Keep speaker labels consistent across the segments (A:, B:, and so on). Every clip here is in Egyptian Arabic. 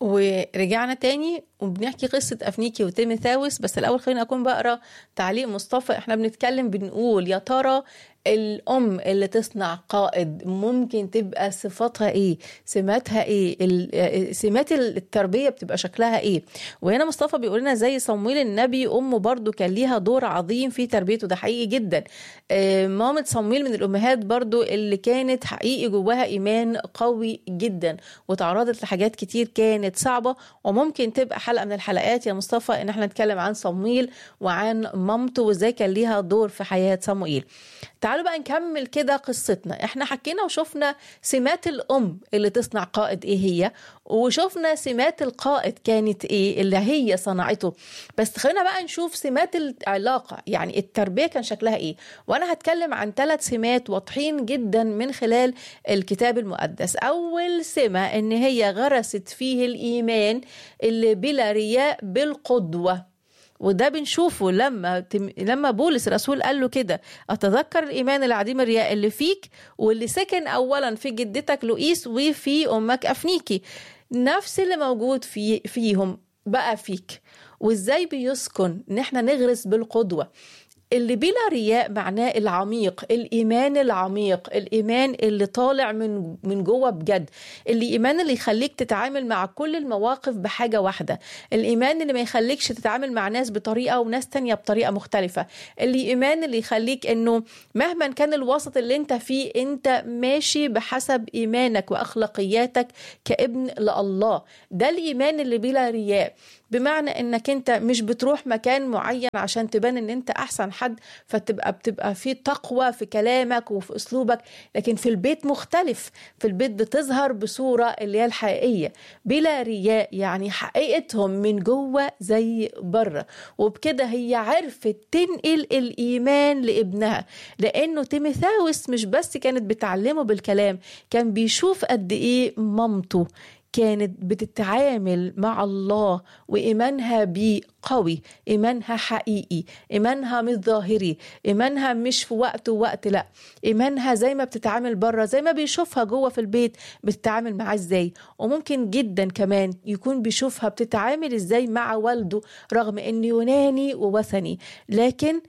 A: ورجعنا تاني وبنحكي قصة أفنيكي وتيميثاوس بس الأول خلينا أكون بقرا تعليق مصطفى إحنا بنتكلم بنقول يا ترى الأم اللي تصنع قائد ممكن تبقى صفاتها إيه سماتها إيه ال- سمات التربية بتبقى شكلها إيه وهنا مصطفى بيقول لنا زي صمويل النبي أمه برضو كان ليها دور عظيم في تربيته ده حقيقي جدا آه، مامة صمويل من الأمهات برضو اللي كانت حقيقي جواها إيمان قوي جدا وتعرضت لحاجات كتير كانت صعبة وممكن تبقى حلقة من الحلقات يا مصطفى إن احنا نتكلم عن صمويل وعن مامته وازاي كان ليها دور في حياة صموئيل تعالوا بقى نكمل كده قصتنا احنا حكينا وشفنا سمات الأم اللي تصنع قائد ايه هي وشفنا سمات القائد كانت ايه اللي هي صنعته بس خلينا بقى نشوف سمات العلاقة يعني التربية كان شكلها ايه وانا هتكلم عن ثلاث سمات واضحين جدا من خلال الكتاب المقدس اول سمة ان هي غرست فيه الايمان اللي بلا رياء بالقدوة وده بنشوفه لما تم... لما بولس الرسول قال له كده اتذكر الايمان العديم الرياء اللي فيك واللي سكن اولا في جدتك لؤيس وفي امك افنيكي نفس اللي موجود في فيهم بقى فيك وازاي بيسكن ان احنا نغرس بالقدوه اللي بلا رياء معناه العميق الايمان العميق الايمان اللي طالع من من جوه بجد الايمان اللي يخليك تتعامل مع كل المواقف بحاجه واحده الايمان اللي ما يخليكش تتعامل مع ناس بطريقه وناس تانية بطريقه مختلفه الايمان اللي يخليك انه مهما كان الوسط اللي انت فيه انت ماشي بحسب ايمانك واخلاقياتك كابن لله ده الايمان اللي بلا رياء بمعنى انك انت مش بتروح مكان معين عشان تبان ان انت احسن حد فتبقى بتبقى في تقوى في كلامك وفي اسلوبك لكن في البيت مختلف في البيت بتظهر بصورة اللي هي الحقيقية بلا رياء يعني حقيقتهم من جوه زي بره وبكده هي عرفت تنقل الايمان لابنها لانه تيميثاوس مش بس كانت بتعلمه بالكلام كان بيشوف قد ايه مامته كانت بتتعامل مع الله وإيمانها بيه قوي إيمانها حقيقي إيمانها مش ظاهري إيمانها مش في وقت ووقت لا إيمانها زي ما بتتعامل بره زي ما بيشوفها جوه في البيت بتتعامل معاه إزاي وممكن جدا كمان يكون بيشوفها بتتعامل إزاي مع والده رغم إنه يوناني ووثني لكن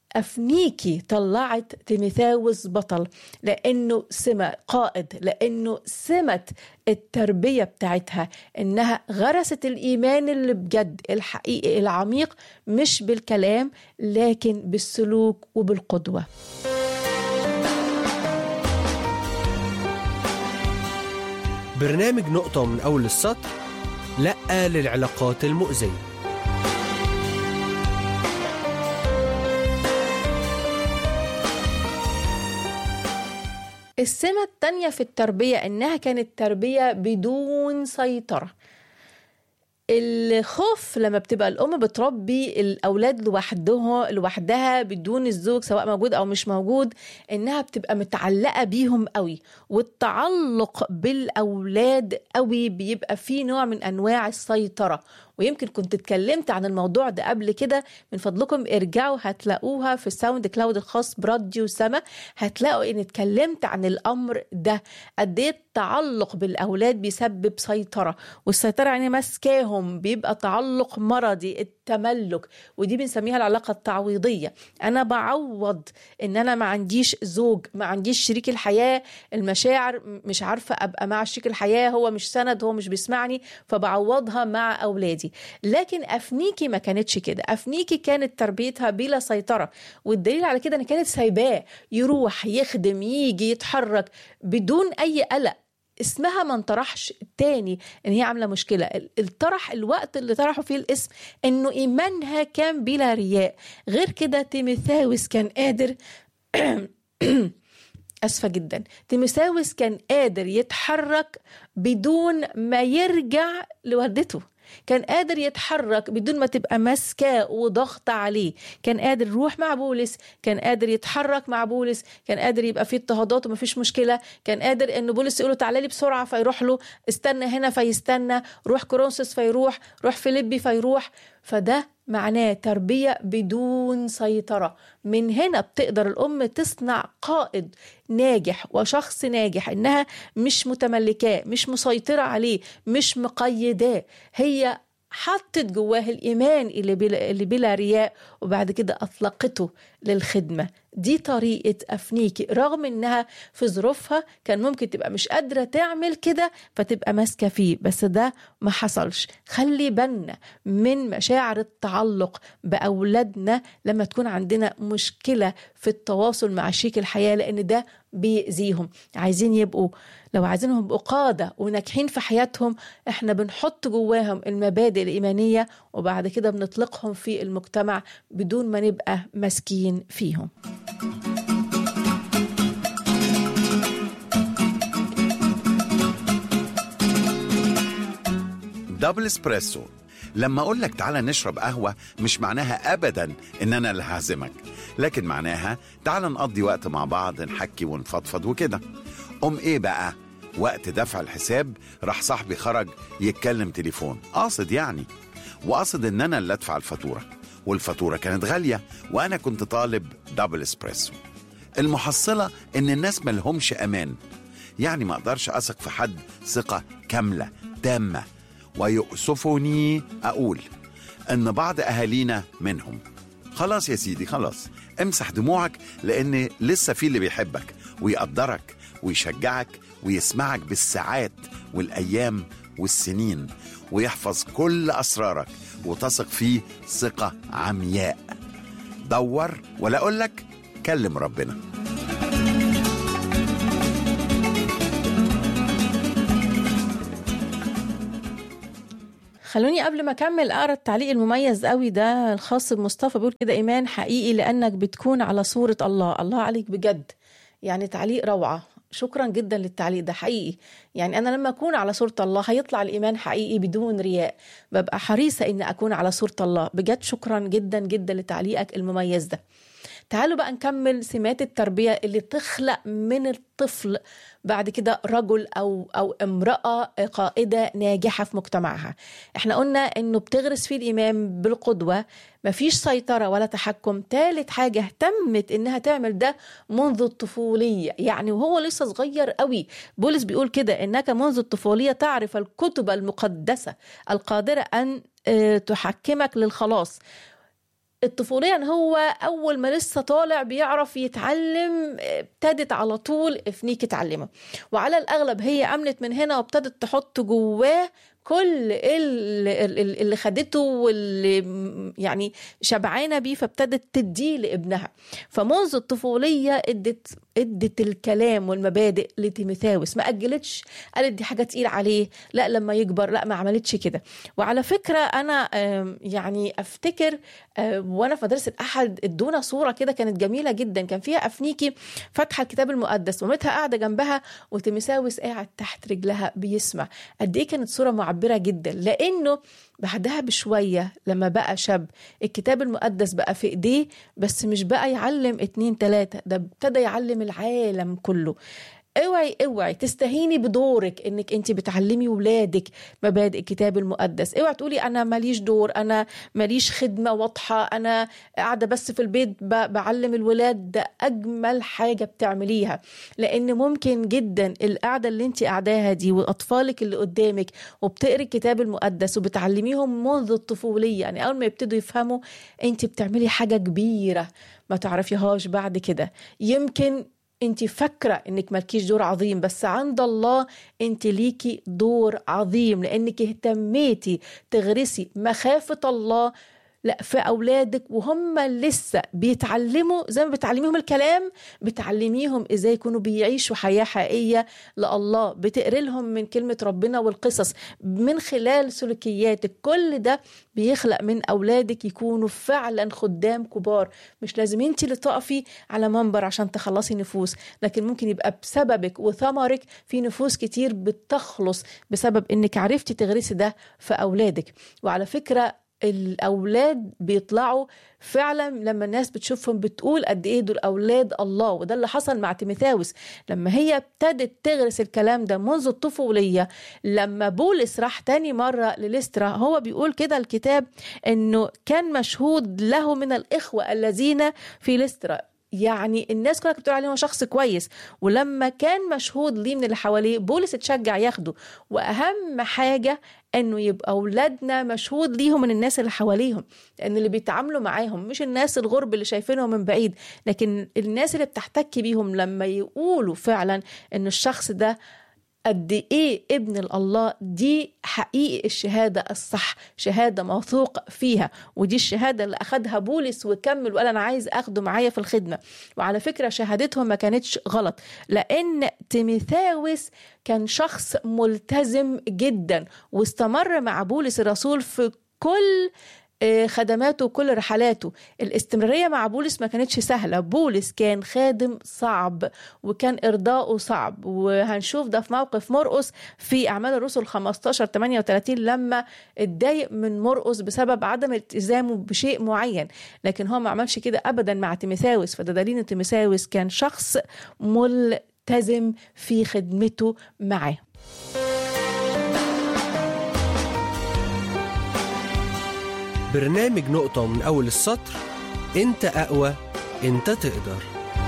A: أفنيكي طلعت تيميثاوس بطل لأنه سمة قائد لأنه سمة التربية بتاعتها إنها غرست الإيمان اللي بجد الحقيقي العميق مش بالكلام لكن بالسلوك وبالقدوة
B: برنامج نقطة من أول السطر لأ للعلاقات المؤذية
A: السمة التانية في التربية إنها كانت تربية بدون سيطرة الخوف لما بتبقى الام بتربي الاولاد لوحدها لوحدها بدون الزوج سواء موجود او مش موجود انها بتبقى متعلقه بيهم قوي والتعلق بالاولاد قوي بيبقى فيه نوع من انواع السيطره ويمكن كنت اتكلمت عن الموضوع ده قبل كده من فضلكم ارجعوا هتلاقوها في الساوند كلاود الخاص براديو سما هتلاقوا ان اتكلمت عن الامر ده قد ايه التعلق بالاولاد بيسبب سيطره والسيطره يعني ماسكاهم بيبقى تعلق مرضي التملك ودي بنسميها العلاقه التعويضيه انا بعوض ان انا ما عنديش زوج ما عنديش شريك الحياه المشاعر مش عارفه ابقى مع شريك الحياه هو مش سند هو مش بيسمعني فبعوضها مع اولادي لكن افنيكي ما كانتش كده افنيكي كانت تربيتها بلا سيطره والدليل على كده ان كانت سايباه يروح يخدم يجي يتحرك بدون اي قلق اسمها ما انطرحش تاني ان هي عامله مشكله الطرح الوقت اللي طرحوا فيه الاسم انه ايمانها كان بلا رياء غير كده تيميثاوس كان قادر اسفه جدا تيميثاوس كان قادر يتحرك بدون ما يرجع لوالدته كان قادر يتحرك بدون ما تبقى ماسكاه وضغط عليه كان قادر يروح مع بولس كان قادر يتحرك مع بولس كان قادر يبقى فيه اضطهادات ومفيش مشكله كان قادر ان بولس يقول له تعالى لي بسرعه فيروح له استنى هنا فيستنى روح كورنثوس فيروح روح فيليبي فيروح فده معناه تربية بدون سيطرة من هنا بتقدر الأم تصنع قائد ناجح وشخص ناجح إنها مش متملكاه مش مسيطرة عليه مش مقيداه هي حطت جواه الإيمان اللي بلا, اللي بلا رياء وبعد كده أطلقته للخدمة دي طريقة أفنيكي رغم إنها في ظروفها كان ممكن تبقى مش قادرة تعمل كده فتبقى ماسكة فيه بس ده ما حصلش خلي بالنا من مشاعر التعلق بأولادنا لما تكون عندنا مشكلة في التواصل مع شريك الحياة لأن ده بيأذيهم عايزين يبقوا لو عايزينهم يبقوا قادة وناجحين في حياتهم احنا بنحط جواهم المبادئ الإيمانية وبعد كده بنطلقهم في المجتمع بدون ما نبقى ماسكين فيهم
C: دبل اسبريسو لما اقول لك تعالى نشرب قهوه مش معناها ابدا ان انا اللي هعزمك لكن معناها تعالى نقضي وقت مع بعض نحكي ونفضفض وكده ام ايه بقى وقت دفع الحساب راح صاحبي خرج يتكلم تليفون قاصد يعني وقصد ان انا اللي ادفع الفاتوره والفاتوره كانت غاليه وانا كنت طالب دبل اسبريسو المحصله ان الناس ملهمش امان يعني ما اقدرش اثق في حد ثقه كامله تامه ويؤسفني اقول ان بعض اهالينا منهم خلاص يا سيدي خلاص امسح دموعك لان لسه في اللي بيحبك ويقدرك ويشجعك ويسمعك بالساعات والايام والسنين ويحفظ كل اسرارك وتثق فيه ثقه عمياء دور ولا اقول لك كلم ربنا
A: خلوني قبل ما اكمل اقرا التعليق المميز قوي ده الخاص بمصطفى بيقول كده ايمان حقيقي لانك بتكون على صوره الله الله عليك بجد يعني تعليق روعه شكرا جدا للتعليق ده حقيقي يعني انا لما اكون على صوره الله هيطلع الايمان حقيقي بدون رياء ببقى حريصه ان اكون على صوره الله بجد شكرا جدا جدا لتعليقك المميز ده تعالوا بقى نكمل سمات التربيه اللي تخلق من الطفل بعد كده رجل او او امراه قائده ناجحه في مجتمعها احنا قلنا انه بتغرس فيه الايمان بالقدوه مفيش سيطره ولا تحكم تالت حاجه اهتمت انها تعمل ده منذ الطفوليه يعني وهو لسه صغير قوي بولس بيقول كده انك منذ الطفوليه تعرف الكتب المقدسه القادره ان تحكمك للخلاص الطفولية ان هو اول ما لسه طالع بيعرف يتعلم ابتدت على طول افنيك تعلمه وعلى الاغلب هي امنت من هنا وابتدت تحط جواه كل اللي خدته واللي يعني شبعانه بيه فابتدت تديه لابنها فمنذ الطفوليه ادت ادت الكلام والمبادئ لتيموثاوس ما اجلتش قالت دي حاجه تقيل عليه لا لما يكبر لا ما عملتش كده وعلى فكره انا يعني افتكر وانا في مدرسه الاحد ادونا صوره كده كانت جميله جدا كان فيها افنيكي فاتحه الكتاب المقدس مامتها قاعده جنبها وتيموثاوس قاعد تحت رجلها بيسمع قد ايه كانت صوره معبره جدا لانه بعدها بشوية لما بقى شاب الكتاب المقدس بقى في ايديه بس مش بقى يعلم اتنين تلاتة ده ابتدى يعلم العالم كله اوعي اوعي تستهيني بدورك انك انت بتعلمي ولادك مبادئ الكتاب المقدس اوعي تقولي انا ماليش دور انا ماليش خدمه واضحه انا قاعده بس في البيت بعلم الولاد ده اجمل حاجه بتعمليها لان ممكن جدا القعده اللي انت قاعداها دي واطفالك اللي قدامك وبتقري الكتاب المقدس وبتعلميهم منذ الطفوليه يعني اول ما يبتدوا يفهموا انت بتعملي حاجه كبيره ما تعرفيهاش بعد كده يمكن انت فاكرة انك مالكيش دور عظيم بس عند الله انت ليكي دور عظيم لانك اهتميتي تغرسي مخافة الله لا في اولادك وهم لسه بيتعلموا زي ما بتعلميهم الكلام بتعلميهم ازاي يكونوا بيعيشوا حياه حقيقيه لله بتقري لهم من كلمه ربنا والقصص من خلال سلوكياتك كل ده بيخلق من اولادك يكونوا فعلا خدام كبار مش لازم انت اللي تقفي على منبر عشان تخلصي نفوس لكن ممكن يبقى بسببك وثمرك في نفوس كتير بتخلص بسبب انك عرفتي تغرسي ده في اولادك وعلى فكره الاولاد بيطلعوا فعلا لما الناس بتشوفهم بتقول قد ايه دول اولاد الله وده اللي حصل مع تيموثاوس لما هي ابتدت تغرس الكلام ده منذ الطفوليه لما بولس راح تاني مره لليسترا هو بيقول كده الكتاب انه كان مشهود له من الاخوه الذين في ليسترا يعني الناس كلها كانت بتقول عليه هو شخص كويس ولما كان مشهود ليه من اللي حواليه بولس اتشجع ياخده واهم حاجه انه يبقى اولادنا مشهود ليهم من الناس اللي حواليهم لان اللي بيتعاملوا معاهم مش الناس الغرب اللي شايفينهم من بعيد لكن الناس اللي بتحتك بيهم لما يقولوا فعلا ان الشخص ده قد ايه ابن الله دي حقيقي الشهاده الصح شهاده موثوق فيها ودي الشهاده اللي اخدها بولس وكمل وقال انا عايز اخده معايا في الخدمه وعلى فكره شهادتهم ما كانتش غلط لان تيميثاوس كان شخص ملتزم جدا واستمر مع بولس الرسول في كل خدماته وكل رحلاته الاستمرارية مع بولس ما كانتش سهلة بولس كان خادم صعب وكان إرضاؤه صعب وهنشوف ده في موقف مرقس في أعمال الرسل 15 38 لما اتضايق من مرقس بسبب عدم التزامه بشيء معين لكن هو ما عملش كده أبدا مع تيموثاوس فده دليل إن تيموثاوس كان شخص ملتزم في خدمته معاه
B: برنامج نقطة من أول السطر أنت أقوى أنت تقدر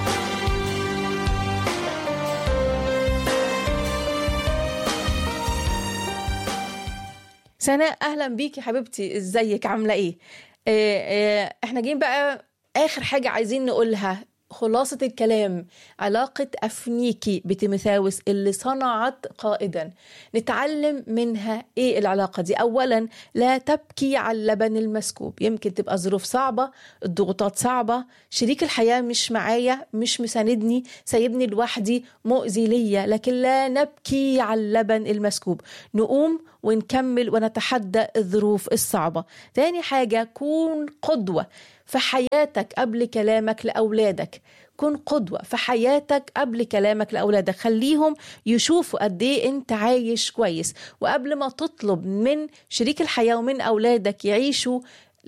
A: سناء أهلا بيكي حبيبتي إزيك عاملة إيه؟ آه آه احنا جايين بقى آخر حاجة عايزين نقولها خلاصة الكلام علاقة أفنيكي بتيموثاوس اللي صنعت قائدا نتعلم منها إيه العلاقة دي أولا لا تبكي على اللبن المسكوب يمكن تبقى ظروف صعبة الضغوطات صعبة شريك الحياة مش معايا مش مساندني سايبني لوحدي مؤذي ليا لكن لا نبكي على اللبن المسكوب نقوم ونكمل ونتحدى الظروف الصعبة تاني حاجة كون قدوة في حياتك قبل كلامك لأولادك كن قدوة في حياتك قبل كلامك لأولادك خليهم يشوفوا قد إيه أنت عايش كويس وقبل ما تطلب من شريك الحياة ومن أولادك يعيشوا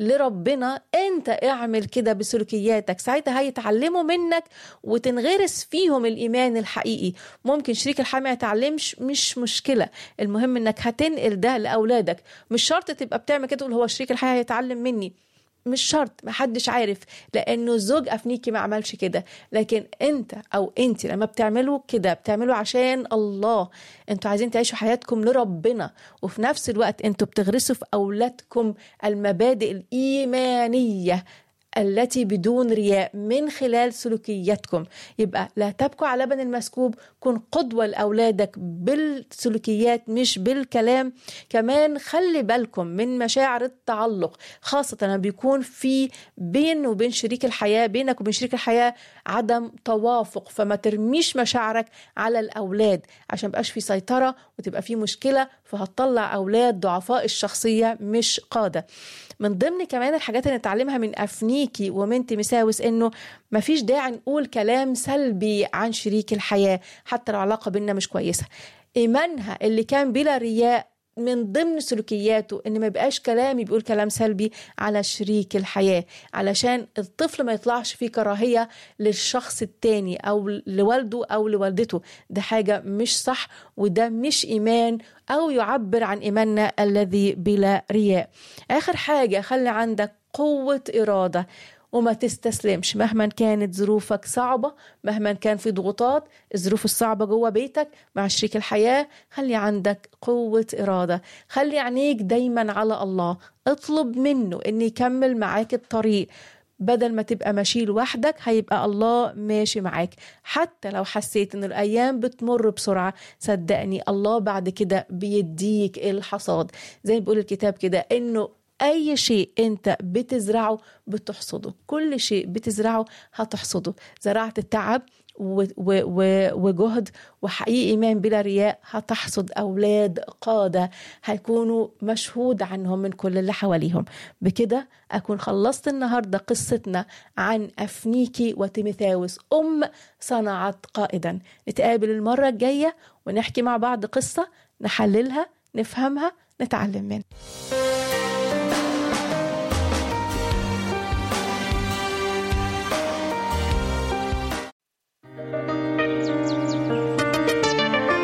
A: لربنا انت اعمل كده بسلوكياتك ساعتها هيتعلموا منك وتنغرس فيهم الايمان الحقيقي ممكن شريك الحياه ما يتعلمش مش مشكله المهم انك هتنقل ده لاولادك مش شرط تبقى بتعمل كده تقول هو شريك الحياه هيتعلم مني مش شرط محدش عارف لانه الزوج افنيكي ما عملش كده لكن انت او انت لما بتعملوا كده بتعملوا عشان الله انتوا عايزين تعيشوا حياتكم لربنا وفي نفس الوقت انتوا بتغرسوا في اولادكم المبادئ الايمانيه التي بدون رياء من خلال سلوكياتكم يبقى لا تبكوا على لبن المسكوب كن قدوة لأولادك بالسلوكيات مش بالكلام كمان خلي بالكم من مشاعر التعلق خاصة لما بيكون في بين وبين شريك الحياة بينك وبين شريك الحياة عدم توافق فما ترميش مشاعرك على الأولاد عشان مبقاش في سيطرة وتبقى في مشكلة فهتطلع أولاد ضعفاء الشخصية مش قادة من ضمن كمان الحاجات اللي نتعلمها من أفنيكي ومن تيمساوس إنه مفيش داعي نقول كلام سلبي عن شريك الحياة حتى لو العلاقة بينا مش كويسة إيمانها اللي كان بلا رياء من ضمن سلوكياته ان ما يبقاش كلامي بيقول كلام سلبي على شريك الحياه علشان الطفل ما يطلعش فيه كراهيه للشخص التاني او لوالده او لوالدته ده حاجه مش صح وده مش ايمان او يعبر عن ايماننا الذي بلا رياء اخر حاجه خلي عندك قوه اراده وما تستسلمش مهما كانت ظروفك صعبة مهما كان في ضغوطات الظروف الصعبة جوه بيتك مع شريك الحياة خلي عندك قوة إرادة خلي عينيك دايما على الله اطلب منه ان يكمل معاك الطريق بدل ما تبقى ماشي لوحدك هيبقى الله ماشي معاك حتى لو حسيت ان الايام بتمر بسرعه صدقني الله بعد كده بيديك الحصاد زي ما بيقول الكتاب كده انه اي شيء انت بتزرعه بتحصده كل شيء بتزرعه هتحصده زرعت التعب و و و وجهد وحقيقي ايمان بلا رياء هتحصد اولاد قاده هيكونوا مشهود عنهم من كل اللي حواليهم بكده اكون خلصت النهارده قصتنا عن افنيكي وتيميثاوس ام صنعت قائدا نتقابل المره الجايه ونحكي مع بعض قصه نحللها نفهمها نتعلم منها